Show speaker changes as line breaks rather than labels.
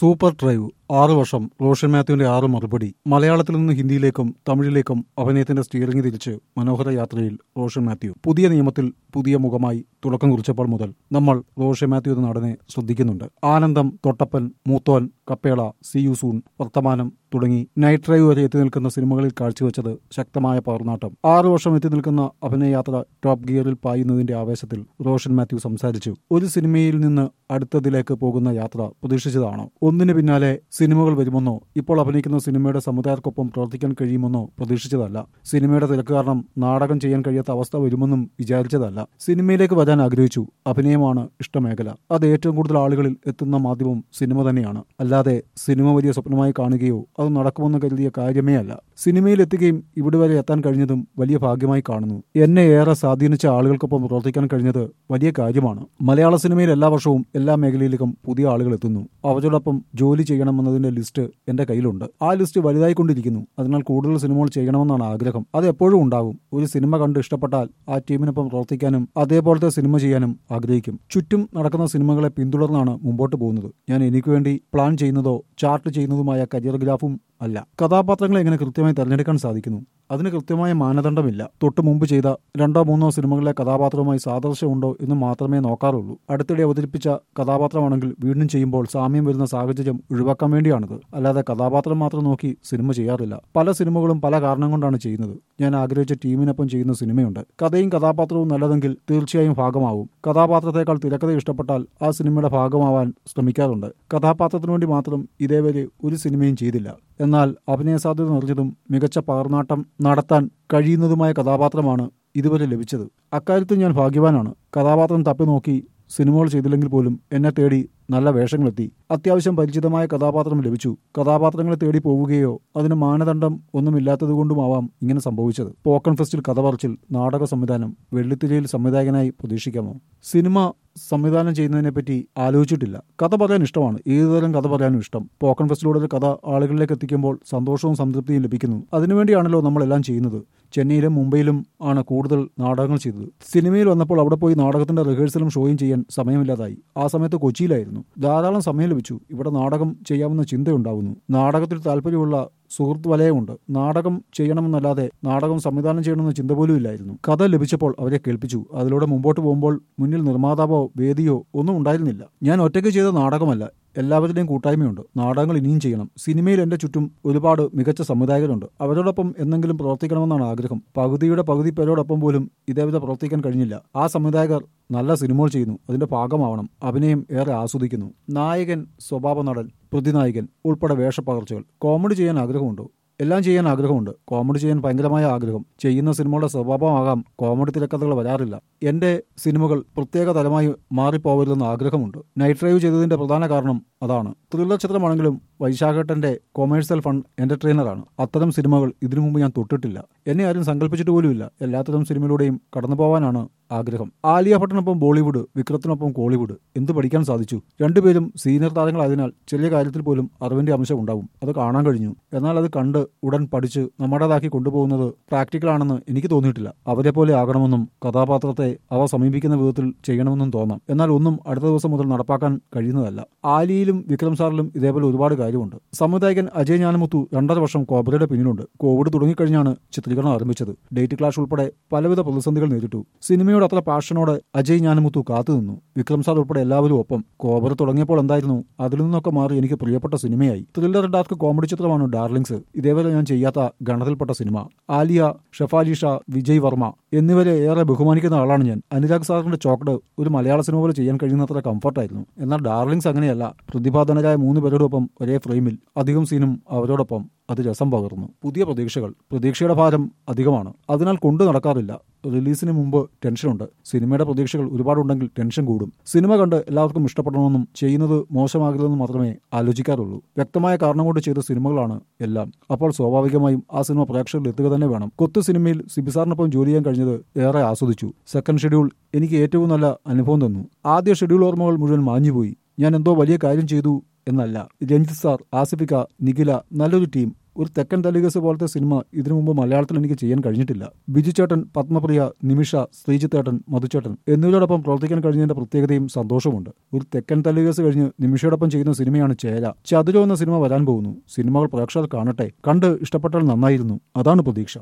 super drive ആറ് വർഷം റോഷൻ മാത്യുവിന്റെ ആറ് മറുപടി മലയാളത്തിൽ നിന്ന് ഹിന്ദിയിലേക്കും തമിഴിലേക്കും അഭിനയത്തിന്റെ സ്റ്റിയറിംഗ് തിരിച്ച് മനോഹര യാത്രയിൽ റോഷൻ മാത്യു പുതിയ നിയമത്തിൽ പുതിയ മുഖമായി തുടക്കം കുറിച്ചപ്പോൾ മുതൽ നമ്മൾ റോഷൻ മാത്യു എന്ന നടനെ ശ്രദ്ധിക്കുന്നുണ്ട് Anandam Thottappan Moothon Kappela C U soon Varthamanam തുടങ്ങി നൈറ്റ് ഡ്രൈവ് വരെ എത്തി നിൽക്കുന്ന സിനിമകളിൽ കാഴ്ചവെച്ചത് ശക്തമായ പവർനാട്ടം ആറു വർഷം എത്തി നിൽക്കുന്ന അഭിനയയാത്ര ടോപ്പ് ഗിയറിൽ പായുന്നതിന്റെ ആവേശത്തിൽ റോഷൻ മാത്യു സംസാരിച്ചു ഒരു സിനിമയിൽ നിന്ന് അടുത്തതിലേക്ക് പോകുന്ന യാത്ര പ്രതീക്ഷിച്ചതാണോ ഒന്നിനു പിന്നാലെ സിനിമകൾ വരുമെന്നോ ഇപ്പോൾ അഭിനയിക്കുന്ന സിനിമയുടെ സമുദായർക്കൊപ്പം പ്രവർത്തിക്കാൻ കഴിയുമെന്നോ പ്രതീക്ഷിച്ചതല്ല സിനിമയുടെ തിരക്ക് കാരണം നാടകം ചെയ്യാൻ കഴിയാത്ത അവസ്ഥ വരുമെന്നും വിചാരിച്ചതല്ല സിനിമയിലേക്ക് വരാൻ ആഗ്രഹിച്ചു അഭിനയമാണ് ഇഷ്ടമേഖല അത് ഏറ്റവും കൂടുതൽ ആളുകളിൽ എത്തുന്ന മാധ്യമം സിനിമ തന്നെയാണ് അല്ലാതെ സിനിമ വലിയ സ്വപ്നമായി കാണുകയോ അത് നടക്കുമെന്ന് കരുതിയ കാര്യമേ അല്ല സിനിമയിൽ എത്തുകയും ഇവിടെ വരെ എത്താൻ കഴിഞ്ഞതും വലിയ ഭാഗ്യമായി കാണുന്നു എന്നെ ഏറെ സ്വാധീനിച്ച ആളുകൾക്കൊപ്പം പ്രവർത്തിക്കാൻ കഴിഞ്ഞത് വലിയ കാര്യമാണ് മലയാള സിനിമയിൽ എല്ലാ വർഷവും എല്ലാ മേഖലയിലേക്കും പുതിയ ആളുകൾ എത്തുന്നു അവരോടൊപ്പം ജോലി ചെയ്യണമെന്നതിന്റെ ലിസ്റ്റ് എന്റെ കയ്യിലുണ്ട് ആ ലിസ്റ്റ് വലുതായിക്കൊണ്ടിരിക്കുന്നു അതിനാൽ കൂടുതൽ സിനിമകൾ ചെയ്യണമെന്നാണ് ആഗ്രഹം അത് എപ്പോഴും ഉണ്ടാകും ഒരു സിനിമ കണ്ട് ഇഷ്ടപ്പെട്ടാൽ ആ ടീമിനൊപ്പം പ്രവർത്തിക്കാനും അതേപോലത്തെ സിനിമ ചെയ്യാനും ആഗ്രഹിക്കും ചുറ്റും നടക്കുന്ന സിനിമകളെ പിന്തുടർന്നാണ് മുമ്പോട്ട് പോകുന്നത് ഞാൻ എനിക്ക് വേണ്ടി പ്ലാൻ ചെയ്യുന്നതോ ചാർട്ട് ചെയ്യുന്നതുമായ കരിയർ ഗ്രാഫും അല്ല കഥാപാത്രങ്ങളെ എങ്ങനെ കൃത്യമായി തിരഞ്ഞെടുക്കാൻ സാധിക്കുന്നു അതിന് കൃത്യമായ മാനദണ്ഡമില്ല തൊട്ടു മുമ്പ് ചെയ്ത രണ്ടോ മൂന്നോ സിനിമകളിലെ കഥാപാത്രവുമായി സാദൃശ്യമുണ്ടോ എന്ന് മാത്രമേ നോക്കാറുള്ളൂ അടുത്തിടെ അവതരിപ്പിച്ച കഥാപാത്രമാണെങ്കിൽ വീണ്ടും ചെയ്യുമ്പോൾ സാമ്യം വരുന്ന സാഹചര്യം ഒഴിവാക്കാൻ വേണ്ടിയാണിത് അല്ലാതെ കഥാപാത്രം മാത്രം നോക്കി സിനിമ ചെയ്യാറില്ല പല സിനിമകളും പല കാരണം കൊണ്ടാണ് ചെയ്യുന്നത് ഞാൻ ആഗ്രഹിച്ച ടീമിനൊപ്പം ചെയ്യുന്ന സിനിമയുണ്ട് കഥയും കഥാപാത്രവും നല്ലതെങ്കിൽ തീർച്ചയായും ഭാഗമാവും കഥാപാത്രത്തെക്കാൾ തിരക്കഥ ഇഷ്ടപ്പെട്ടാൽ ആ സിനിമയുടെ ഭാഗമാവാൻ ശ്രമിക്കാറുണ്ട് കഥാപാത്രത്തിനു വേണ്ടി മാത്രം ഇതേവരെ ഒരു സിനിമയും ചെയ്തില്ല എന്നാൽ അഭിനയ സാധ്യത നിറഞ്ഞതും മികച്ച പകർനാട്ടം നടത്താൻ കഴിയുന്നതുമായ കഥാപാത്രമാണ് ഇതുവരെ ലഭിച്ചത് അക്കാര്യത്തിൽ ഞാൻ ഭാഗ്യവാനാണ് കഥാപാത്രം തപ്പി നോക്കി സിനിമകൾ ചെയ്തില്ലെങ്കിൽ പോലും എന്നെ തേടി നല്ല വേഷങ്ങളെത്തി അത്യാവശ്യം പരിചിതമായ കഥാപാത്രം ലഭിച്ചു കഥാപാത്രങ്ങളെ തേടി പോവുകയോ അതിന് മാനദണ്ഡം ഒന്നുമില്ലാത്തതുകൊണ്ടുമാവാം ഇങ്ങനെ സംഭവിച്ചത് പോക്കൺ ഫെസ്റ്റിൽ കഥ പറച്ചിൽ നാടക സംവിധാനം വെള്ളിത്തിരയിൽ സംവിധായകനായി പ്രതീക്ഷിക്കാമോ സിനിമ സംവിധാനം ചെയ്യുന്നതിനെപ്പറ്റി ആലോചിച്ചിട്ടില്ല കഥ പറയാൻ ഇഷ്ടമാണ് ഏതുതരം കഥ പറയാനും ഇഷ്ടം പോക്കൺ ഫെസ്റ്റിലൂടെ ഒരു കഥ ആളുകളിലേക്ക് എത്തിക്കുമ്പോൾ സന്തോഷവും സംതൃപ്തിയും ലഭിക്കുന്നു അതിനുവേണ്ടിയാണല്ലോ നമ്മളെല്ലാം ചെയ്യുന്നത് ചെന്നൈയിലും മുംബൈയിലും ആണ് കൂടുതൽ നാടകങ്ങൾ ചെയ്തത് സിനിമയിൽ വന്നപ്പോൾ അവിടെ പോയി നാടകത്തിന്റെ റിഹേഴ്സലും ഷോയും ചെയ്യാൻ സമയമില്ലാതായി ആ സമയത്ത് കൊച്ചിയിലായിരുന്നു ധാരാളം സമയം ലഭിച്ചു ഇവിടെ നാടകം ചെയ്യാവുന്ന ചിന്തയുണ്ടാവുന്നു നാടകത്തിൽ താല്പര്യമുള്ള സുഹൃത്ത് വലയമുണ്ട് നാടകം ചെയ്യണമെന്നല്ലാതെ നാടകം സംവിധാനം ചെയ്യണമെന്ന ചിന്ത പോലും ഇല്ലായിരുന്നു കഥ ലഭിച്ചപ്പോൾ അവരെ കേൾപ്പിച്ചു അതിലൂടെ മുമ്പോട്ട് പോകുമ്പോൾ മുന്നിൽ നിർമ്മാതാവോ വേദിയോ ഒന്നും ഉണ്ടായിരുന്നില്ല ഞാൻ ഒറ്റയ്ക്ക് ചെയ്ത നാടകമല്ല എല്ലാവരുടെയും കൂട്ടായ്മയുണ്ട് നാടകങ്ങൾ ഇനിയും ചെയ്യണം സിനിമയിൽ എന്റെ ചുറ്റും ഒരുപാട് മികച്ച സംവിധായകരുണ്ട് അവരോടൊപ്പം എന്തെങ്കിലും പ്രവർത്തിക്കണമെന്നാണ് ആഗ്രഹം പകുതിയുടെ പകുതി പേരോടൊപ്പം പോലും ഇതേവിധ പ്രവർത്തിക്കാൻ കഴിഞ്ഞില്ല ആ സംവിധായകർ നല്ല സിനിമകൾ ചെയ്യുന്നു അതിന്റെ ഭാഗമാവണം അഭിനയം ഏറെ ആസ്വദിക്കുന്നു നായകൻ സ്വഭാവ നടൻ പ്രതിനായകൻ ഉൾപ്പെടെ വേഷപ്പകർച്ചകൾ കോമഡി ചെയ്യാൻ ആഗ്രഹമുണ്ടോ എല്ലാം ചെയ്യാൻ ആഗ്രഹമുണ്ട് കോമഡി ചെയ്യാൻ ഭയങ്കരമായ ആഗ്രഹം ചെയ്യുന്ന സിനിമകളുടെ സ്വഭാവമാകാം കോമഡി തിരക്കഥകൾ വരാറില്ല എന്റെ സിനിമകൾ പ്രത്യേക തരമായി മാറിപ്പോവരുതെന്ന് ആഗ്രഹമുണ്ട് നൈറ്റ് ഡ്രൈവ് ചെയ്തതിന്റെ പ്രധാന കാരണം അതാണ് ത്രില്ലർ ചിത്രമാണെങ്കിലും വൈശാഖേട്ടന്റെ കൊമേഴ്സ്യൽ ഫണ്ട് എന്റർടൈനറാണ് അത്തരം സിനിമകൾ ഇതിനു മുമ്പ് ഞാൻ തൊട്ടിട്ടില്ല എന്നെ ആരും സങ്കല്പിച്ചിട്ട് പോലുമില്ല എല്ലാത്തരം സിനിമയിലൂടെയും കടന്നു പോവാനാണ് ആഗ്രഹം ആലിയ ഭട്ടിനൊപ്പം ബോളിവുഡ് വിക്രത്തിനൊപ്പം കോളിവുഡ് എന്ത് പഠിക്കാൻ സാധിച്ചു രണ്ടുപേരും സീനിയർ താരങ്ങളായതിനാൽ ചെറിയ കാര്യത്തിൽ പോലും അറിവിന്റെ അംശം ഉണ്ടാവും അത് കാണാൻ കഴിഞ്ഞു എന്നാൽ അത് കണ്ട് ഉടൻ പഠിച്ച് നമ്മുടേതാക്കി കൊണ്ടുപോകുന്നത് പ്രാക്ടിക്കലാണെന്ന് എനിക്ക് തോന്നിയിട്ടില്ല അവരെ പോലെ ആകണമെന്നും കഥാപാത്രത്തെ അവ സമീപിക്കുന്ന വിധത്തിൽ ചെയ്യണമെന്നും തോന്നാം എന്നാൽ ഒന്നും അടുത്ത ദിവസം മുതൽ നടപ്പാക്കാൻ കഴിയുന്നതല്ല ആലിയിലും വിക്രം സാറിലും ഇതേപോലെ ഒരുപാട് കാര്യമുണ്ട് സംവിധായകൻ അജയ് ജ്ഞാനമുത്തു രണ്ടര വർഷം കോബ്രയുടെ പിന്നിലുണ്ട് കോവിഡ് തുടങ്ങിക്കഴിഞ്ഞാണ് ചിത്രീകരണം ആരംഭിച്ചത് ഡേറ്റ് ക്ലാഷ് ഉൾപ്പെടെ പലവിധ പ്രതിസന്ധികൾ നേരിട്ടു സിനിമയോട് അത്ര പാഷനോടെ അജയ് ജ്ഞാനമുത്തു കാത്തുനിന്നു വിക്രം സാർ ഉൾപ്പെടെ എല്ലാവരും ഒപ്പം കോബ്ര തുടങ്ങിയപ്പോൾ എന്തായിരുന്നു അതിൽ നിന്നൊക്കെ മാറി എനിക്ക് പ്രിയപ്പെട്ട സിനിമയായി ത്രില്ലർ ഡാർക്ക് കോമഡി ചിത്രമാണ് ഡാർലിങ്സ് ഇതേവരെ ഞാൻ ചെയ്യാത്ത ഗണത്തിൽപ്പെട്ട സിനിമ ആലിയ ഷെഫാലി ഷാ വിജയ് വർമ്മ എന്നിവരെ ഏറെ ബഹുമാനിക്കുന്ന ആളാണ് ഞാൻ അനുരാഗ് സാറിന്റെ ചോക്ട് ഒരു മലയാള സിനിമ പോലെ ചെയ്യാൻ കഴിയുന്നത്ര കംഫർട്ടായിരുന്നു എന്നാൽ ഡാർലിങ്സ് അങ്ങനെയല്ല പ്രതിഭാധനരായ മൂന്ന് പേരോടൊപ്പം ഒരേ ഫ്രെയിമിൽ അധികം സീനും അവരോടൊപ്പം അത് രസം പകർന്നു പുതിയ പ്രതീക്ഷകൾ പ്രതീക്ഷയുടെ ഭാരം അധികമാണ് അതിനാൽ കൊണ്ടു നടക്കാറില്ല റിലീസിന് മുമ്പ് ടെൻഷനുണ്ട് സിനിമയുടെ പ്രതീക്ഷകൾ ഒരുപാടുണ്ടെങ്കിൽ ടെൻഷൻ കൂടും സിനിമ കണ്ട് എല്ലാവർക്കും ഇഷ്ടപ്പെടണമെന്നും ചെയ്യുന്നത് മോശമാകരുതെന്നും മാത്രമേ ആലോചിക്കാറുള്ളൂ വ്യക്തമായ കാരണം കൊണ്ട് ചെയ്ത സിനിമകളാണ് എല്ലാം അപ്പോൾ സ്വാഭാവികമായും ആ സിനിമ പ്രേക്ഷകരിൽ എത്തുക തന്നെ വേണം കൊത്തു സിനിമയിൽ സിബിസാറിനൊപ്പം ജോലി ചെയ്യാൻ കഴിഞ്ഞത് ഏറെ ആസ്വദിച്ചു സെക്കൻഡ് ഷെഡ്യൂൾ എനിക്ക് ഏറ്റവും നല്ല അനുഭവം തന്നു ആദ്യ ഷെഡ്യൂൾ ഓർമ്മകൾ മുഴുവൻ മാഞ്ഞുപോയി ഞാൻ എന്തോ വലിയ കാര്യം ചെയ്തു എന്നല്ല രഞ്ജിത്ത് സാർ ആസിഫിക്ക നിഖില നല്ലൊരു ടീം ഒരു തെക്കൻ തലികസ് പോലത്തെ സിനിമ ഇതിനു മുമ്പ് മലയാളത്തിൽ എനിക്ക് ചെയ്യാൻ കഴിഞ്ഞിട്ടില്ല ബിജു ചേട്ടൻ പത്മപ്രിയ നിമിഷ ശ്രീജിത്തേട്ടൻ മധുചേട്ടൻ എന്നിവരോടൊപ്പം പ്രവർത്തിക്കാൻ കഴിഞ്ഞതിന്റെ പ്രത്യേകതയും സന്തോഷമുണ്ട് ഒരു തെക്കൻ തലികസ് കഴിഞ്ഞ് നിമിഷയോടൊപ്പം ചെയ്യുന്ന സിനിമയാണ് ചേര ചതുരം എന്ന സിനിമ വരാൻ പോകുന്നു സിനിമകൾ പ്രേക്ഷകർ കാണട്ടെ കണ്ട് ഇഷ്ടപ്പെട്ടാൽ നന്നായിരുന്നു അതാണ് പ്രതീക്ഷ